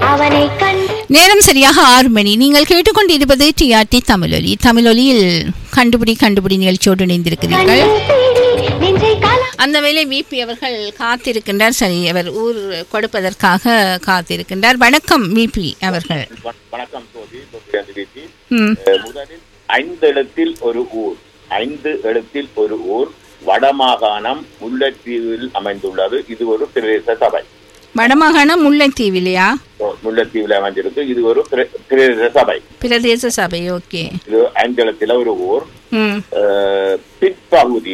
அவனை கண்டு நேரம் சரியாக ஆறு மணி நீங்கள் கேட்டுக்கொண்டிருப்பது டிஆர்டி தமிழொலி தமிழொலியில் கண்டுபிடி கண்டுபிடி நிகழ்ச்சியோடு இணைந்திருக்கிறீர்கள் கண்டு தேடி நெஞ்சை கல அந்த வேளை விபி அவர்கள் காத்திருக்கின்றார் சரி அவர் ஊர் கொடுப்பதற்காக காத்திருக்கின்றார் வணக்கம் விபி அவர்கள் வண- வணக்கம் சோதி சோதியாந்து வீசி ம் முதலில் ஐந்து எழுத்தில் ஒரு ஊர் ஐந்து எழுத்தில் ஒரு ஊர் வடமாகாணம் முல்லைத்தீவில் அமைந்துள்ளது இது ஒரு பிரதேச சபை வடமாகாணம் முல்லைத்தீவிலையா ஓ, முல்லைத்தீவில் அமைஞ்சிருக்கு இது ஒரு பிர- பிரதேச சபை பிரதேச சபை ஓகே இது ஐந்து எழுத்தில் ஒரு ஊர் ம் அஹ், பிற்பகுதி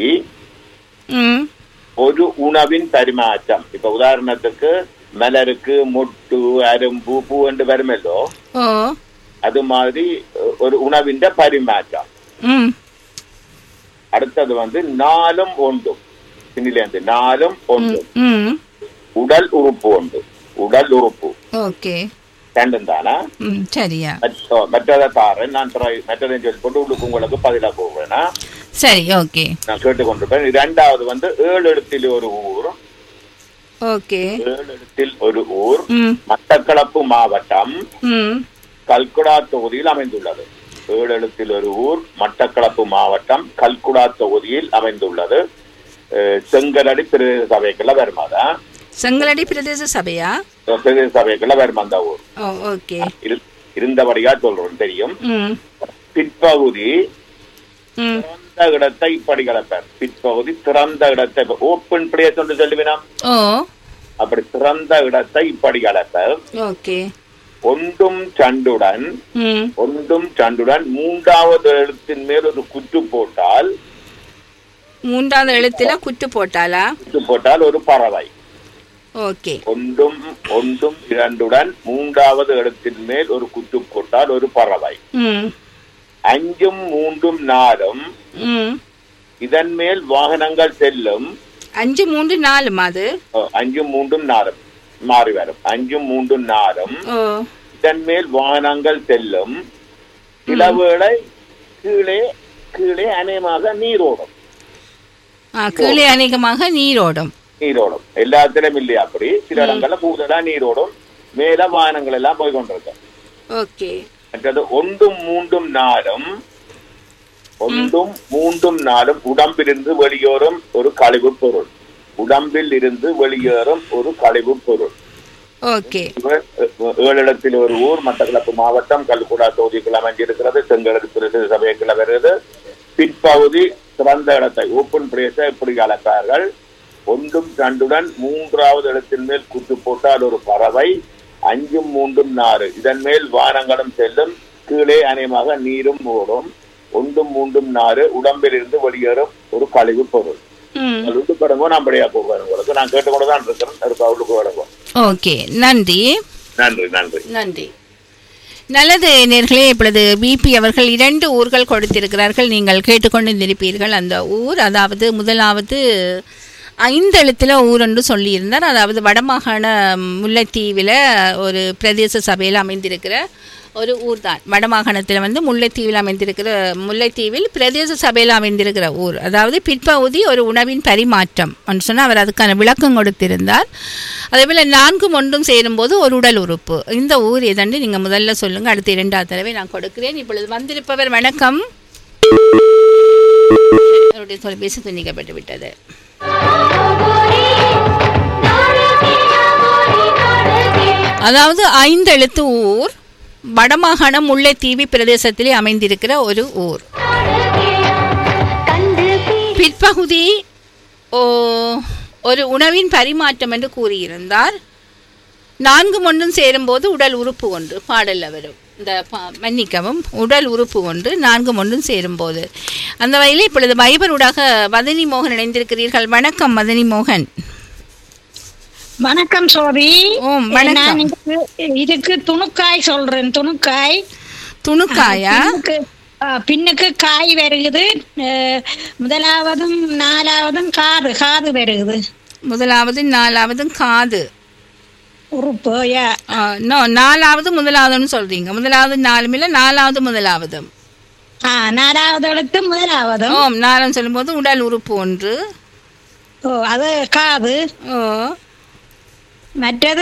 ம் ஒரு உணவின் பரிமாற்றம் இப்ப உதாரணத்துக்கு மலருக்கு மொட்டு அரும்பு பூ என்று வருமல்லோ ஓ அது மாதிரி அஹ், ஒரு உணவின் பரிமாற்றம் ம் அடுத்தது வந்து நாலும் ஒன்றும் பின்னிலேந்து நாலும் ஒன்றும் ம் உடல் உறுப்பு உண்டு உடல் உறுப்பு ஓகே ரெண்டும் தானா ம் சரியா மற்ற- மற்றதை தாரேன் நான் try- மற்றதை சொல்லி போட்டு உங்களுக்கு உங்களுக்கு பதிலா போவேனா சரி ஓகே நான் கேட்டுக்கொண்டிருப்பேன் இரண்டாவது வந்து ஏழு இடத்தில் ஒரு ஊர் ஓகே ஏழு இடத்தில் ஒரு ஊர் ம் மட்டக்களப்பு மாவட்டம் ம் கல்குடா தொகுதியில் அமைந்துள்ளது ஏழு எழுத்தில் ஒரு ஊர் மட்டக்களப்பு மாவட்டம் கல்குடா தொகுதியில் அமைந்துள்ளது அஹ், செங்கலடி பிரதேச சபைக்குள்ள வருமாதா செங்கலடி பிரதேச சபையா பிரதேச சபைக்குள்ள வரும் அந்த ஊர் ஓ ஓகே இரு- இருந்தபடியா சொல்றோம் தெரியும் ம் பிற்பகுதி ம் திறந்த இடத்தை இப்படி கலப்பேன் பிற்பகுதி திறந்த இடத்தை ஓப்பன் பிளேஸ் என்று சொல்லுவினா ஓ அப்படி திறந்த இடத்தை இப்படி கலப்பர் ஓகே ஒன்றும் சண்டுடன் ம் ஒன்றும் சண்டுடன் மூன்றாவது எழுத்தின் மேல் ஒரு குற்று போட்டால் மூன்றாவது எழுத்துல குட்டு போட்டாளா குற்று போட்டால் ஒரு பறவை ஓகே ஒன்றும் ஒன்றும் இரண்டுடன் மூன்றாவது எழுத்தின் மேல் ஒரு குற்று போட்டால் ஒரு பறவை ம் அஞ்சும் மூன்றும் நாலும் ம் இதன் மேல் வாகனங்கள் செல்லும் அஞ்சு மூன்று நாலு அது அஹ், அஞ்சும் மூன்றும் நாலும் மாறி வரும் அஞ்சும் மூன்றும் நாலும் ஓ இதன் மேல் வாகனங்கள் செல்லும் சிலவேளை கீழே கீழே அநேகமாக நீரோடும் ஆ கீழே அநேகமாக நீரோடும் நீரோடும் எல்லாத்திலும் இல்லையா அப்படி சில இடங்கள்ல கூடுதலா நீரோடும் மேல வாகனங்கள் எல்லாம் போய் கொண்டிருக்கும் ஓகே மற்றது ஒன்றும் மூன்றும் நாளும் ஒன்றும் மூன்றும் நாளும் உடம்பிலிருந்து வெளியேறும் ஒரு கழிவு பொருள் உடம்பில் இருந்து வெளியேறும் ஒரு கழிவு பொருள் ஓகே இவர், அஹ், ஏழிடத்தில் ஒரு ஊர் மட்டக்களப்பு மாவட்டம் கல்குடா தொகுதிக்குள் அமைஞ்சிருக்கிறது செங்கடல் பிரதேச சபைக்குள்ள வருகிறது பிற்பகுதி திறந்த இடத்தை ஓப்பன் பிரேச எப்படி அழைப்பார்கள் ஒன்றும் ரெண்டுடன் மூன்றாவது இடத்தின் மேல் குத்து போட்டால் ஒரு பறவை அஞ்சும் மூன்றும் நாறு இதன் மேல் வானங்களும் செல்லும் கீழே அநேகமாக நீரும் ஓடும் ஒன்றும் மூன்றும் நாறு உடம்பில் இருந்து வெளியேறும் ஒரு கழிவு பொருள் ம் உள்ளுக்கு கடங்கோ நான் படியா போவேன் உங்களுக்கு நான் கேட்டுக்கொண்டு தான் இருக்கிறேன் அதுக்கு அவளுக்கு கடங்கோ ஓகே நன்றி நன்றி நன்றி நன்றி நல்லது நேர்களே இப்பொழுது பிபி அவர்கள் இரண்டு ஊர்கள் கொடுத்திருக்கிறார்கள் நீங்கள் கேட்டுக்கொண்டிருப்பீர்கள் அந்த ஊர் அதாவது முதலாவது ஐந்து எழுத்துல ஊர் என்று சொல்லியிருந்தார் அதாவது வடமாகாண முல்லைத்தீவில் ஒரு பிரதேச சபையில் அமைந்திருக்கிற ஒரு ஊர் தான் வடமாகாணத்தில் வந்து முல்லைத்தீவில் அமைந்திருக்கிற முல்லைத்தீவில் பிரதேச சபையில் அமைந்திருக்கிற ஊர் அதாவது பிற்பகுதி ஒரு உணவின் பரிமாற்றம் என்று சொன்னால் அவர் அதுக்கான விளக்கம் கொடுத்திருந்தார் அதேபோல் நான்கும் ஒன்றும் சேரும்போது ஒரு உடல் உறுப்பு இந்த ஊர் எதன்னு நீங்கள் முதல்ல சொல்லுங்கள் அடுத்த இரண்டாவது தடவை நான் கொடுக்கிறேன் இப்பொழுது வந்திருப்பவர் வணக்கம் அவருடைய தொலைபேசி துண்டிக்கப்பட்டு விட்டது அதாவது ஐந்து எழுத்து ஊர் வடமாகாணம் முல்லைத்தீவி பிரதேசத்திலே அமைந்திருக்கிற ஒரு ஊர் கண்டு பீ பிற்பகுதி ஓ, ஒரு உணவின் பரிமாற்றம் என்று கூறியிருந்தார் நான்கு ஒன்றும் சேரும்போது உடல் உறுப்பு ஒன்று பாடல்ல வரும் இந்த ப- மன்னிக்கவும் உடல் உறுப்பு ஒன்று நான்கு ஒன்றும் சேரும்போது அந்த வகையில் இப்பொழுது வைபரூடாக மதனி மோகன் இணைந்திருக்கிறீர்கள் வணக்கம் மதனி மோகன் வணக்கம் சோதி ஓம் வணக்கம் நான் இதுக்கு- இதுக்கு துணுக்காய் சொல்றேன் துணுக்காய் துணுக்காயா பின்னுக்கு ஆ, பின்னுக்கு காய் வருகுது அஹ், முதலாவதும் நாலாவதும் காது காது வருகுது முதலாவது நாலாவது காது உறுப்பு யா ஆ, no, நாலாவது முதலாவதுன்னு சொல்றீங்க முதலாவது நாலும் இல்லை நாலாவது முதலாவதும் ஆ நாலாவது எழுத்து முதலாவதும் ஓம் நாலாம் சொல்லும்போது உடல் உறுப்பு ஒன்று ஓ அது காது ஓ மற்றது